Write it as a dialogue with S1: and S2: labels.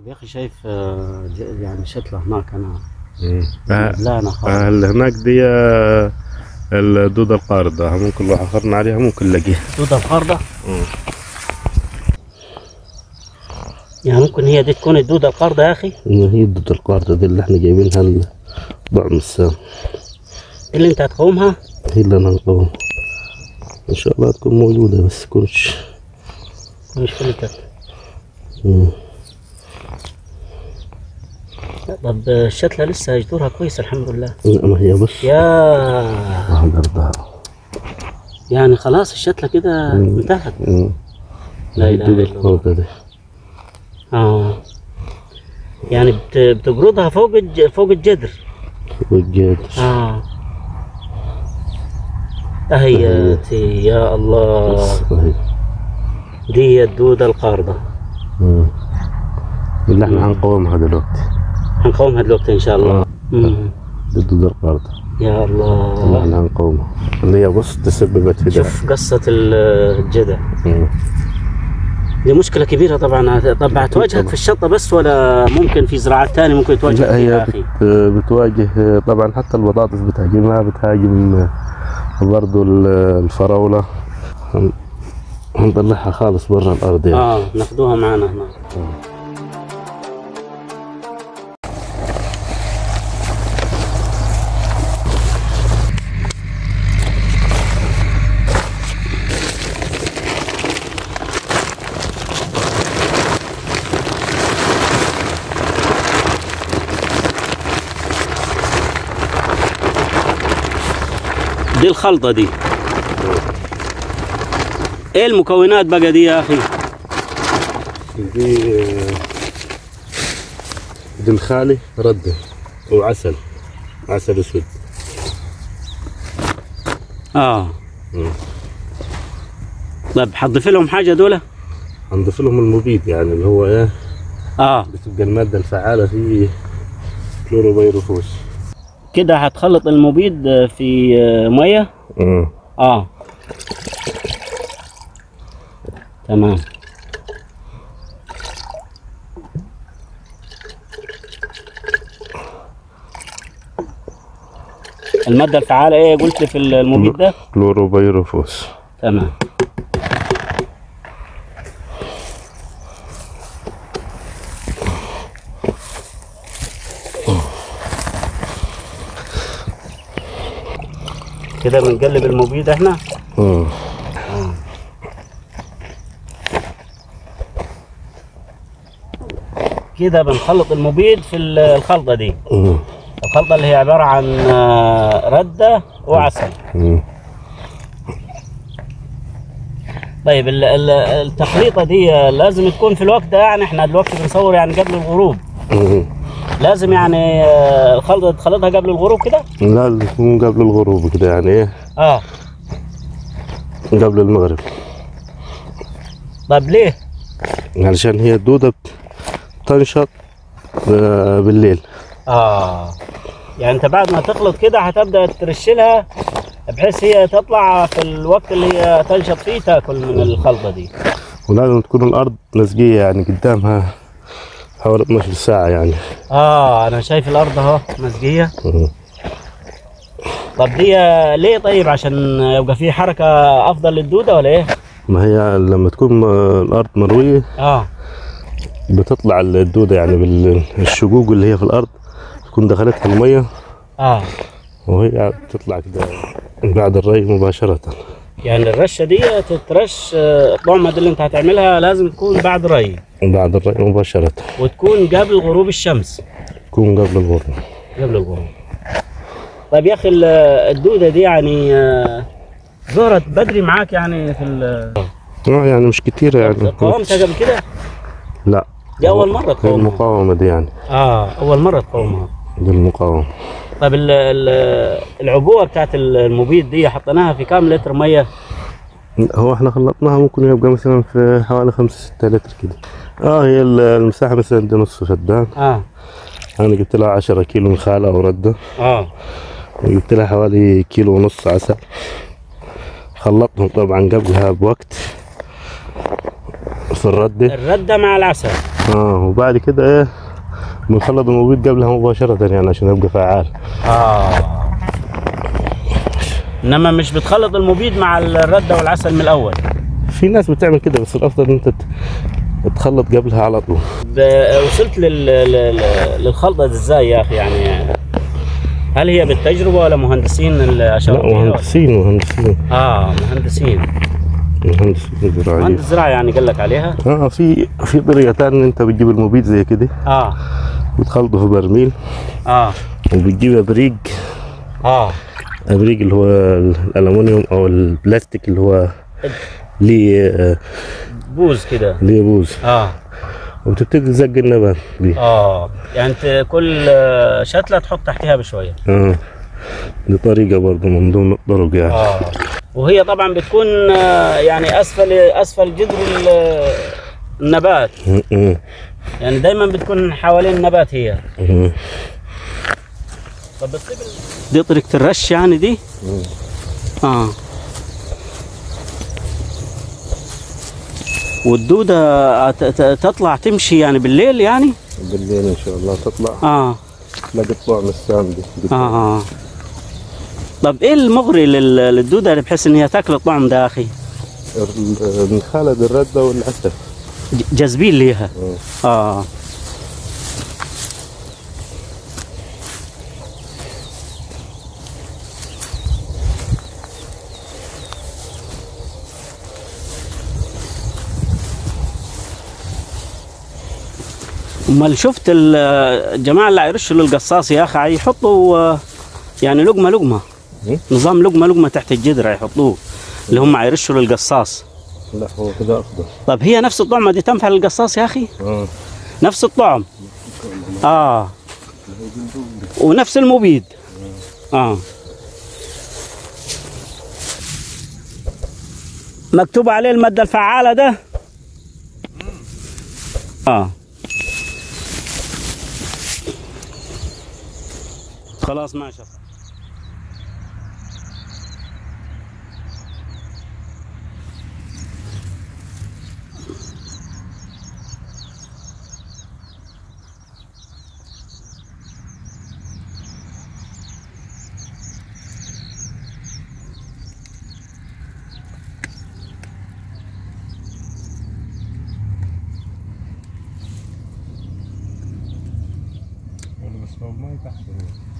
S1: طب يا اخي شايف آه، ج- يعني شتله هناك انا
S2: آه،
S1: لا انا خالص
S2: آه، اللي هناك دي آه، الدودة القاردة ممكن لو حفرنا عليها ممكن نلاقيها
S1: دودة الخاردة يعني ممكن هي دي تكون الدودة الخاردة يا اخي
S2: هي الدودة القاردة دي اللي احنا جايبينها طعم السام
S1: اللي انت هتقومها
S2: هي اللي انا نقوم ان شاء الله تكون موجودة بس تكونش
S1: مشكلتك
S2: مم.
S1: طب الشتلة لسه جذورها كويس الحمد لله
S2: لا ما هي بس
S1: يا
S2: أقدر
S1: يعني خلاص الشتلة كده انتهت
S2: مم.
S1: لا
S2: هي
S1: اله
S2: الدودة
S1: الا الله
S2: القاردة دي
S1: اه يعني بت- بتجردها فوق الج... فوق الجدر
S2: والجاد
S1: اه تهياتي يا الله
S2: صحيح
S1: دي هي الدودة القاردة
S2: مم. اللي احنا هنقومها دلوقتي
S1: هنقومها دلوقتي ان شاء الله
S2: آه.
S1: مم.
S2: دي الدودة القاردة
S1: يا
S2: اللي
S1: الله
S2: احنا هنقومها اللي هي بص تسببت في ده
S1: شوف قصة ال- الجدع
S2: مم.
S1: دي مشكلة كبيرة طبعا طب هتواجهك في الشطة بس ولا ممكن في زراعات تانية ممكن تواجهك
S2: لا
S1: فيها
S2: هي
S1: يا أخي
S2: بت... بتواجه طبعا حتى البطاطس بتهاجمها بتهاجم برضو ال- الفراولة هن- هنطلعها خالص برا الأرض يعني
S1: اه ناخدوها معنا هنا دي الخلطة دي ايه المكونات بقى دي يا اخي
S2: دي دي خالي ردة وعسل عسل اسود
S1: اه
S2: مم.
S1: طب حضيف لهم حاجة دولة
S2: هنضيف لهم المبيد يعني اللي هو ايه
S1: اه
S2: بتبقى المادة الفعالة فيه كلوروبيروفوس
S1: كده هتخلط المبيد في مية
S2: امم
S1: اه تمام المادة الفعالة ايه قلت لي في المبيد ده
S2: كلوروبيروفوس
S1: تمام كده بنقلب المبيد احنا
S2: امم
S1: كده بنخلط المبيد في ال- الخلطة دي
S2: امم
S1: الخلطة اللي هي عبارة عن آه، ردة وعسل
S2: امم
S1: طيب ال- ال- التخليطة دي آه، لازم تكون في الوقت ده يعني احنا دلوقتي بنصور يعني قبل الغروب
S2: امم
S1: لازم يعني آه، الخلطة تخلطها قبل الغروب كده
S2: لا يكون قبل الغروب كده يعني ايه
S1: اه
S2: قبل المغرب
S1: طيب ليه؟
S2: علشان هي الدودة بت- تنشط آه، بالليل
S1: اه يعني انت بعد ما تخلط كده هتبدأ ترشلها بحيث هي تطلع في الوقت اللي هي تنشط فيه تاكل من الخلطة دي
S2: ولازم تكون الأرض لزقية يعني قدامها حوالي 12 ساعة يعني
S1: اه انا شايف الارض اهو مسقية
S2: مم.
S1: طب دي آه، ليه طيب عشان يبقى في حركة افضل للدودة ولا ايه؟
S2: ما هي لما تكون م- الأرض مروية
S1: اه
S2: بتطلع الدودة يعني بالشقوق اللي هي في الأرض تكون دخلتها المية
S1: اه
S2: وهي بتطلع كده بعد الري مباشرة
S1: يعني الرشة دي تترش آه، الطعمة دي اللي انت هتعملها لازم تكون بعد ري
S2: بعد الري مباشرة
S1: وتكون قبل غروب الشمس
S2: تكون قبل الغروب
S1: قبل الغروب طيب يا اخي ال- الدودة دي يعني آه، ظهرت بدري معاك يعني في ال-
S2: آه يعني مش كتير يعني
S1: قاومتها قبل كده؟
S2: لا
S1: دي أول مرة
S2: هي
S1: تقاومها
S2: المقاومة دي يعني
S1: اه أول مرة تقاومها
S2: دي المقاومة
S1: طيب ال- ال- العبوة بتاعت المبيد دي حطيناها في كام لتر مية؟
S2: هو احنا خلطناها ممكن يبقى مثلا في حوالي خمسة ستة لتر كده اه هي ال- المساحة مثلا دي نص فدان
S1: اه
S2: انا جبت لها عشرة كيلو من خالة او ردة
S1: اه
S2: وجبت لها حوالي كيلو ونص عسل خلطهم طبعا قبلها بوقت في الردة
S1: الردة مع العسل
S2: اه وبعد كده ايه بنخلط المبيد قبلها مباشرة يعني عشان يبقى فعال
S1: اه انما مش بتخلط المبيد مع الرده والعسل من الاول
S2: في ناس بتعمل كده بس الافضل ان انت ت- تخلط قبلها على طول
S1: ب- وصلت لل... لل... للخلطه دي ازاي يا اخي يعني هل هي بالتجربه ولا مهندسين اللي
S2: لا
S1: اشروا فيها؟
S2: مهندسين مهندسين
S1: اه مهندسين
S2: مهندسين زراعيين
S1: مهندس زراعه يعني قال لك عليها
S2: اه في في طريقة تانية ان انت بتجيب المبيد زي كده
S1: اه
S2: بتخلطه في برميل
S1: اه
S2: وبتجيب ابريق
S1: اه
S2: ابريق اللي هو الالومنيوم او البلاستيك اللي هو ليه آه،
S1: بوز كده
S2: ليه بوز
S1: اه
S2: وبتبتدي تزق النبات بيه
S1: اه يعني انت كل آه، شتله تحط تحتها بشويه
S2: اه دي طريقة برضه من ضمن الطرق يعني
S1: اه وهي طبعا بتكون آه، يعني اسفل اسفل جذر ال- النبات
S2: م- م-
S1: يعني دايما بتكون حوالين النبات هي
S2: م.
S1: طب بتصيب دي طريقة الرش يعني دي؟ اه والدودة ت- ت- تطلع تمشي يعني بالليل يعني؟
S2: بالليل ان شاء الله تطلع
S1: اه
S2: تلاقي الطعم السام دي
S1: اه اه طب ايه المغري لل- للدودة بحيث ان هي تاكل الطعم ده يا اخي؟
S2: ال- من خالد الردة والعسل
S1: ج- جاذبين ليها اه امال شفت ال- الجماعه اللي هيرشوا للقصاص يا اخي هيحطوا آه، يعني لقمه لقمه
S2: مم.
S1: نظام لقمه لقمه تحت الجدر هيحطوه اللي هم هيرشوا للقصاص
S2: لا هو كده افضل
S1: طب هي نفس الطعمه دي تنفع للقصاص يا اخي
S2: اه
S1: نفس الطعم اه ونفس المبيد اه مكتوب عليه المادة الفعالة ده اه خلاص ماشي
S2: بس هو ما يتحسن